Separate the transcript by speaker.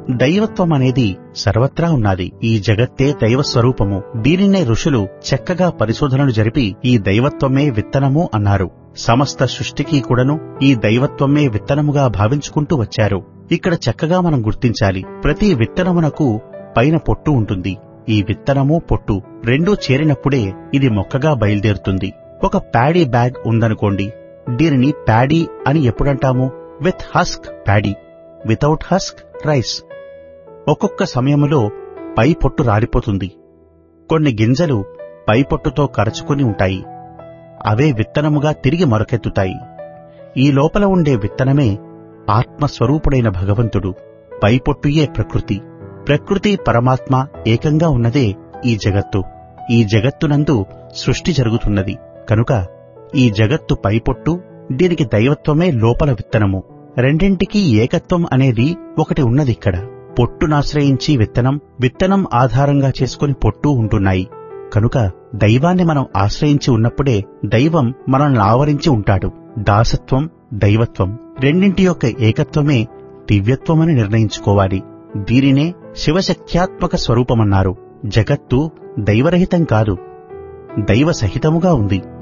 Speaker 1: దైవత్వం అనేది సర్వత్రా ఉన్నది ఈ జగత్తే దైవ స్వరూపము దీనినే ఋషులు చక్కగా పరిశోధనలు జరిపి ఈ దైవత్వమే విత్తనము అన్నారు సమస్త సృష్టికి కూడాను ఈ దైవత్వమే విత్తనముగా భావించుకుంటూ వచ్చారు ఇక్కడ చక్కగా మనం గుర్తించాలి ప్రతి విత్తనమునకు పైన పొట్టు ఉంటుంది ఈ విత్తనము పొట్టు రెండూ చేరినప్పుడే ఇది మొక్కగా బయలుదేరుతుంది ఒక ప్యాడీ బ్యాగ్ ఉందనుకోండి దీనిని ప్యాడీ అని ఎప్పుడంటాము with husk paddy without husk rice ఒక్కొక్క సమయములో పై పొట్టు రాలిపోతుంది కొన్ని గింజలు పై పొట్టుతో కరచుకుని ఉంటాయి అవే విత్తనముగా తిరిగి మొరకెత్తుతాయి ఈ లోపల ఉండే విత్తనమే ఆత్మస్వరూపుడైన భగవంతుడు పై పొట్టుయే ప్రకృతి ప్రకృతి పరమాత్మ ఏకంగా ఉన్నదే ఈ జగత్తు ఈ జగత్తునందు సృష్టి జరుగుతున్నది కనుక ఈ జగత్తు పైపొట్టు దీనికి దైవత్వమే లోపల విత్తనము రెండింటికీ ఏకత్వం అనేది ఒకటి ఉన్నదిక్కడ పొట్టునాశ్రయించి విత్తనం విత్తనం ఆధారంగా చేసుకుని పొట్టు ఉంటున్నాయి కనుక దైవాన్ని మనం ఆశ్రయించి ఉన్నప్పుడే దైవం మనల్ని ఆవరించి ఉంటాడు దాసత్వం దైవత్వం రెండింటి యొక్క ఏకత్వమే దివ్యత్వమని నిర్ణయించుకోవాలి దీనినే శివశక్త్యాత్మక స్వరూపమన్నారు జగత్తు దైవరహితం కాదు దైవ సహితముగా ఉంది